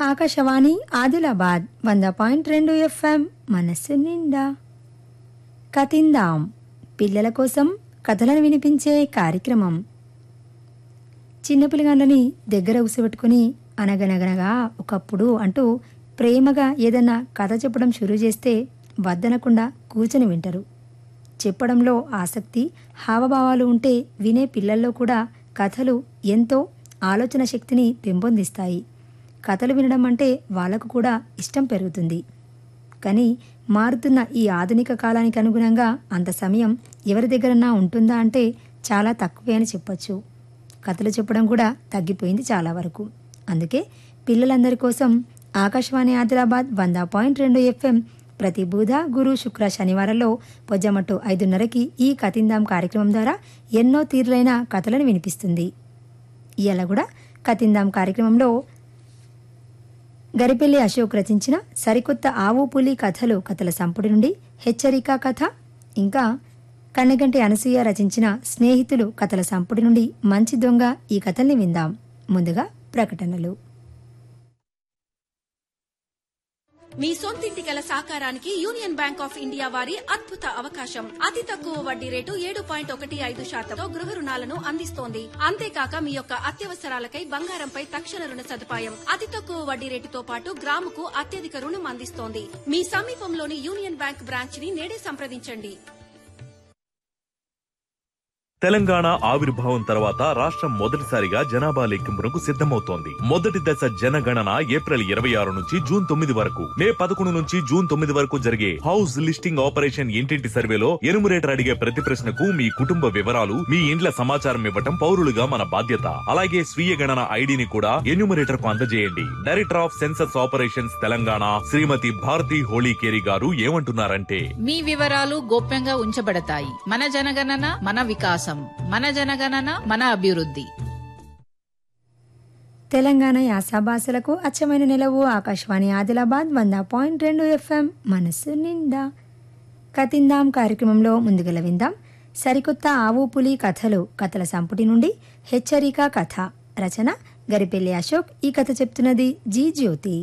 ఆకాశవాణి ఆదిలాబాద్ వంద పాయింట్ రెండు ఎఫ్ఎం మనస్సు నిండా కతిందాం పిల్లల కోసం కథలను వినిపించే కార్యక్రమం చిన్నపిల్లగాళ్ళని దగ్గర ఉసిపెట్టుకుని అనగనగనగా ఒకప్పుడు అంటూ ప్రేమగా ఏదన్నా కథ చెప్పడం షురూ చేస్తే వద్దనకుండా కూర్చొని వింటారు చెప్పడంలో ఆసక్తి హావభావాలు ఉంటే వినే పిల్లల్లో కూడా కథలు ఎంతో ఆలోచన శక్తిని పెంపొందిస్తాయి కథలు వినడం అంటే వాళ్ళకు కూడా ఇష్టం పెరుగుతుంది కానీ మారుతున్న ఈ ఆధునిక కాలానికి అనుగుణంగా అంత సమయం ఎవరి దగ్గరన్నా ఉంటుందా అంటే చాలా తక్కువే అని చెప్పొచ్చు కథలు చెప్పడం కూడా తగ్గిపోయింది చాలా వరకు అందుకే పిల్లలందరి కోసం ఆకాశవాణి ఆదిలాబాద్ వంద పాయింట్ రెండు ఎఫ్ఎం ప్రతి బుధ గురు శుక్ర శనివారంలో పొజ్జమట్టు ఐదున్నరకి ఈ కతిందాం కార్యక్రమం ద్వారా ఎన్నో తీరులైన కథలను వినిపిస్తుంది ఇవాళ కూడా కతిందాం కార్యక్రమంలో గరిపెల్లి అశోక్ రచించిన సరికొత్త ఆవు పులి కథలు కథల సంపుటి నుండి హెచ్చరిక కథ ఇంకా కన్నెగంటి అనసూయ రచించిన స్నేహితులు కథల సంపుటి నుండి మంచి దొంగ ఈ కథల్ని విందాం ముందుగా ప్రకటనలు మీ సొంతింటి కల సాకారానికి యూనియన్ బ్యాంక్ ఆఫ్ ఇండియా వారి అద్భుత అవకాశం అతి తక్కువ వడ్డీ రేటు ఏడు పాయింట్ ఒకటి ఐదు శాతంతో గృహ రుణాలను అందిస్తోంది అంతేకాక మీ యొక్క అత్యవసరాలకై బంగారంపై తక్షణ రుణ సదుపాయం అతి తక్కువ వడ్డీ రేటుతో పాటు గ్రాముకు అత్యధిక రుణం అందిస్తోంది మీ సమీపంలోని యూనియన్ బ్యాంక్ బ్రాంచ్ ని నేడే సంప్రదించండి తెలంగాణ ఆవిర్భావం తర్వాత రాష్ట్రం మొదటిసారిగా జనాభా లెక్కింపునకు సిద్ధమవుతోంది మొదటి దశ జనగణన ఏప్రిల్ ఇరవై ఆరు నుంచి జూన్ తొమ్మిది వరకు మే పదకొండు నుంచి జూన్ తొమ్మిది వరకు జరిగే హౌస్ లిస్టింగ్ ఆపరేషన్ ఇంటింటి సర్వేలో ఎనుమరేటర్ అడిగే ప్రతి ప్రశ్నకు మీ కుటుంబ వివరాలు మీ ఇండ్ల సమాచారం ఇవ్వటం పౌరులుగా మన బాధ్యత అలాగే స్వీయ గణన ఐడిని కూడా ఎన్యూమరేటర్ కు అందజేయండి director of census operations Telangana Srimathi Bharati Holikeri garu ఏమంటున్నారంటే మీ వివరాలు గోప్యంగా ఉంచబడతాయి మన జనగణన మన వికాసం మన జనగణన మన అభివృద్ధి తెలంగాణ యాసభాషలకు అచ్చమైన నిలవు ఆకాశవాణి ఆదిలాబాద్ వంద పాయింట్ రెండు ఎఫ్ఎం మనస్సు నిండా కతిందాం కార్యక్రమంలో ముందుగల విందాం సరికొత్త ఆవు పులి కథలు కథల సంపుటి నుండి హెచ్చరిక కథ రచన గరిపెల్లి అశోక్ ఈ కథ చెప్తున్నది జీ జ్యోతి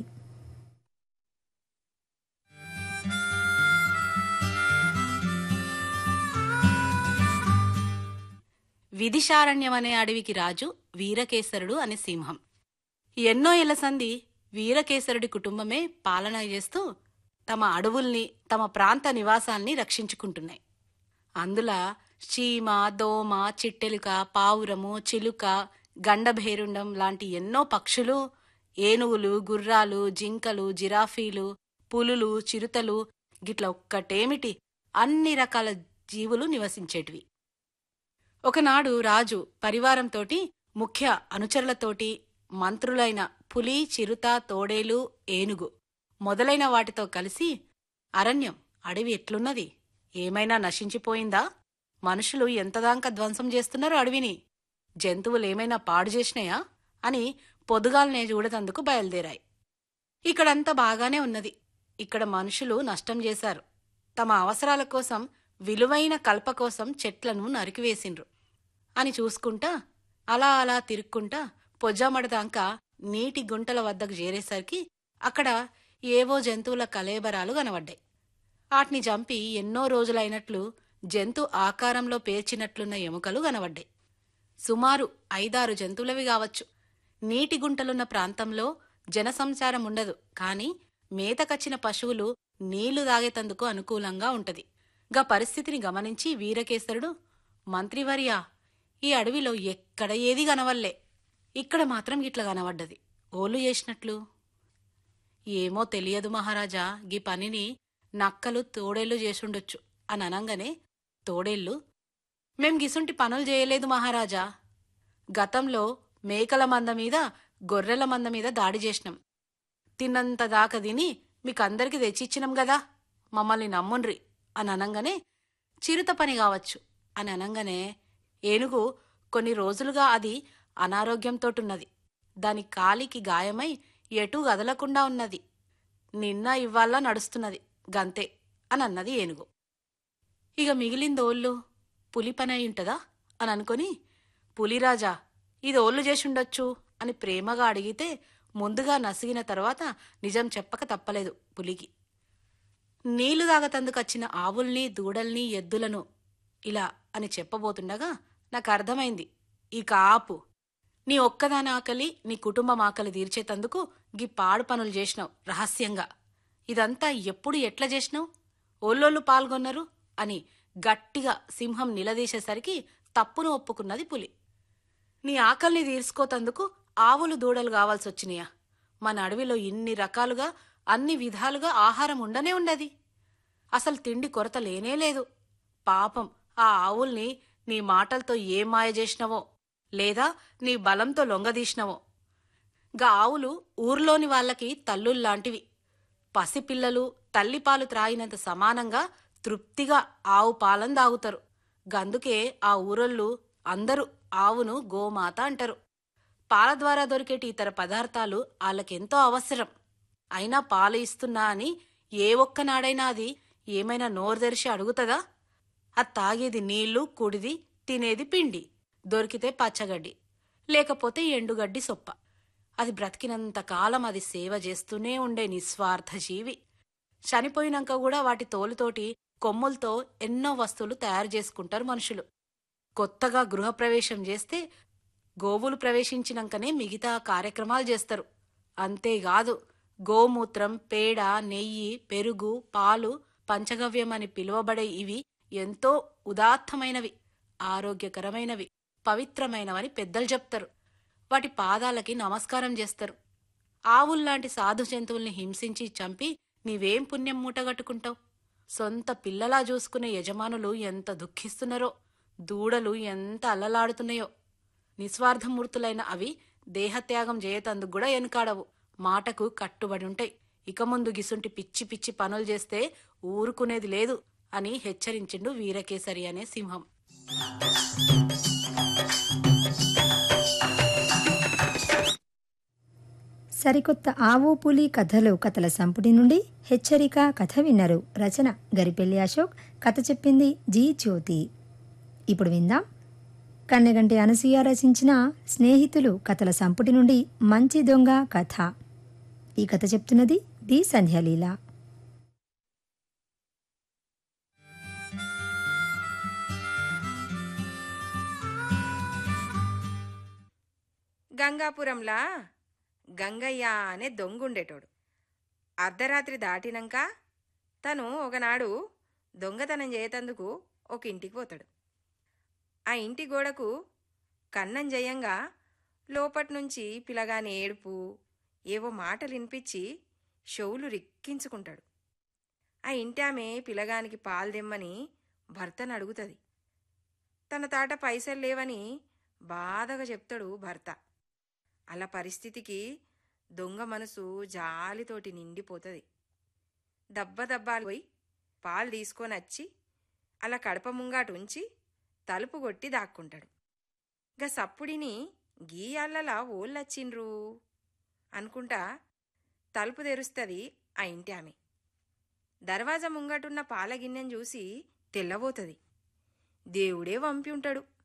విధిశారణ్యం అనే అడవికి రాజు వీరకేసరుడు అనే సింహం ఎన్నో ఏళ్ల సంధి వీరకేసరుడి కుటుంబమే పాలన చేస్తూ తమ అడవుల్ని తమ ప్రాంత నివాసాల్ని రక్షించుకుంటున్నాయి అందులో చీమ దోమ చిట్టెలుక పావురము చిలుక గండభేరుండం లాంటి ఎన్నో పక్షులు ఏనుగులు గుర్రాలు జింకలు జిరాఫీలు పులులు చిరుతలు గిట్ల ఒక్కటేమిటి అన్ని రకాల జీవులు నివసించేటివి ఒకనాడు రాజు పరివారంతోటి ముఖ్య అనుచరులతోటి మంత్రులైన పులి చిరుత తోడేలు ఏనుగు మొదలైన వాటితో కలిసి అరణ్యం అడవి ఎట్లున్నది ఏమైనా నశించిపోయిందా మనుషులు ఎంతదాకా ధ్వంసం చేస్తున్నారు అడవిని జంతువులేమైనా పాడు చేసినాయా అని పొదుగాలనే చూడతందుకు బయలుదేరాయి ఇక్కడంతా బాగానే ఉన్నది ఇక్కడ మనుషులు నష్టం చేశారు తమ అవసరాల కోసం విలువైన కల్ప కోసం చెట్లను నరికివేసిండ్రు అని చూసుకుంటా అలా అలా తిరుక్కుంటా పొజ్జామడదాకా నీటి గుంటల వద్దకు చేరేసరికి అక్కడ ఏవో జంతువుల కలేబరాలు కనబడ్డాయి వాటిని చంపి ఎన్నో రోజులైనట్లు జంతు ఆకారంలో పేర్చినట్లున్న ఎముకలు కనబడ్డాయి సుమారు ఐదారు జంతువులవి కావచ్చు నీటి గుంటలున్న ప్రాంతంలో జనసంచారం ఉండదు కాని మేతకచ్చిన పశువులు నీళ్లు తాగేతందుకు అనుకూలంగా ఉంటది గా పరిస్థితిని గమనించి వీరకేసరుడు మంత్రివర్యా ఈ అడవిలో ఎక్కడ ఏది కనవల్లే ఇక్కడ మాత్రం ఇట్లా కనబడ్డది ఓలు చేసినట్లు ఏమో తెలియదు మహారాజా గీ పనిని నక్కలు తోడేళ్లు చేసుండొచ్చు అని అనంగానే తోడేళ్లు మేం గిసుంటి పనులు చేయలేదు మహారాజా గతంలో మేకల మంద మీద గొర్రెల మంద మీద దాడి చేసినాం తిన్నంత దాకా తిని మీకందరికి తెచ్చిచ్చినాం గదా మమ్మల్ని నమ్ముండ్రి అని అనంగానే చిరుత పని కావచ్చు అని అనంగానే ఏనుగు కొన్ని రోజులుగా అది అనారోగ్యంతోటున్నది దాని కాలికి గాయమై ఎటూ కదలకుండా ఉన్నది నిన్న ఇవ్వాలా నడుస్తున్నది గంతే అని అన్నది ఏనుగు ఇక మిగిలిందోళ్ళు పులి పని అయి ఉంటదా అని అనుకొని పులిరాజా ఇది ఓళ్ళు చేసుండొచ్చు అని ప్రేమగా అడిగితే ముందుగా నసిగిన తర్వాత నిజం చెప్పక తప్పలేదు పులికి నీళ్లు తాగతందుకొచ్చిన ఆవుల్ని దూడల్ని ఎద్దులను ఇలా అని చెప్పబోతుండగా నాకు అర్థమైంది ఇక ఆపు నీ ఒక్కదాని ఆకలి నీ కుటుంబం ఆకలి తీర్చేతందుకు గీ పాడు పనులు చేసినావు రహస్యంగా ఇదంతా ఎప్పుడు ఎట్లా చేసినావు ఓళ్ళోళ్ళు పాల్గొన్నారు అని గట్టిగా సింహం నిలదీసేసరికి తప్పును ఒప్పుకున్నది పులి నీ ఆకలిని తీర్చుకోతందుకు ఆవులు దూడలు కావాల్సి వచ్చినాయా మన అడవిలో ఇన్ని రకాలుగా అన్ని విధాలుగా ఆహారం ఉండనే ఉండది అసలు తిండి కొరత లేనే లేదు పాపం ఆ ఆవుల్ని నీ మాటలతో ఏ మాయ చేసినవో లేదా నీ బలంతో లొంగదీసినవో గా ఆవులు ఊర్లోని వాళ్ళకి తల్లుల్లాంటివి పసిపిల్లలు తల్లిపాలు త్రాగినంత సమానంగా తృప్తిగా ఆవు పాలను తాగుతారు గందుకే ఆ ఊరోళ్ళు అందరూ ఆవును గోమాత అంటారు పాల ద్వారా దొరికేటి ఇతర పదార్థాలు వాళ్ళకెంతో అవసరం అయినా పాలు ఇస్తున్నా అని ఏ ఒక్కనాడైనా అది ఏమైనా నోరు తెరిచి అడుగుతదా అది తాగేది నీళ్లు కుడిది తినేది పిండి దొరికితే పచ్చగడ్డి లేకపోతే ఎండుగడ్డి సొప్ప అది బ్రతికినంత కాలం అది సేవ చేస్తూనే ఉండే నిస్వార్థ జీవి చనిపోయినాక కూడా వాటి తోలుతోటి కొమ్ములతో ఎన్నో వస్తువులు తయారు చేసుకుంటారు మనుషులు కొత్తగా గృహప్రవేశం చేస్తే గోవులు ప్రవేశించినాకనే మిగతా కార్యక్రమాలు చేస్తారు అంతేకాదు గోమూత్రం పేడ నెయ్యి పెరుగు పాలు పంచగవ్యం అని పిలువబడే ఇవి ఎంతో ఉదాత్తమైనవి ఆరోగ్యకరమైనవి పవిత్రమైనవని పెద్దలు చెప్తారు వాటి పాదాలకి నమస్కారం చేస్తారు ఆవుల్లాంటి సాధు జంతువుల్ని హింసించి చంపి నీవేం పుణ్యం మూటగట్టుకుంటావు సొంత పిల్లలా చూసుకునే యజమానులు ఎంత దుఃఖిస్తున్నారో దూడలు ఎంత అల్లలాడుతున్నాయో నిస్వార్థమూర్తులైన అవి దేహత్యాగం చేయతందుకు కూడా వెనుకాడవు మాటకు కట్టుబడి ఉంటాయి ఇక ముందు గిసుంటి పిచ్చి పిచ్చి పనులు చేస్తే ఊరుకునేది లేదు అని హెచ్చరించిండు వీరకేసరి అనే సింహం సరికొత్త ఆవు పులి కథలు కథల సంపుటి నుండి హెచ్చరిక కథ విన్నారు రచన గరిపెల్లి అశోక్ కథ చెప్పింది జీ జ్యోతి ఇప్పుడు విందాం కన్నెగంటి అనసూయ రచించిన స్నేహితులు కథల సంపుటి నుండి మంచి దొంగ కథ ఈ కథ చెప్తున్నది డి సంధ్యాలీల గంగాపురంలా గంగయ్య అనే దొంగుండేటోడు అర్ధరాత్రి దాటినాక తను ఒకనాడు దొంగతనం చేయతందుకు ఒక ఇంటికి పోతాడు ఆ ఇంటి గోడకు కన్నం జయంగా లోపటి నుంచి పిలగాని ఏడుపు ఏవో మాటలు వినిపించి షవులు రిక్కించుకుంటాడు ఆ ఇంటి ఆమె పిలగానికి పాలు దెమ్మని భర్తను అడుగుతుంది తన తాట పైసలు లేవని బాధగా చెప్తాడు భర్త అలా పరిస్థితికి దొంగ మనసు జాలితోటి నిండిపోతుంది దబ్బ దబ్బాలు పోయి పాలు తీసుకొని వచ్చి అలా కడప ముంగాటు ఉంచి తలుపు కొట్టి దాక్కుంటాడు గా సప్పుడిని గీ అల్లలా ఓళ్ళొచ్చిండ్రు అనుకుంటా తలుపు తెరుస్తుంది ఆ ఇంటి ఆమె దర్వాజా ముంగటున్న పాల గిన్నెను చూసి తెల్లబోతుంది దేవుడే వంపి ఉంటాడు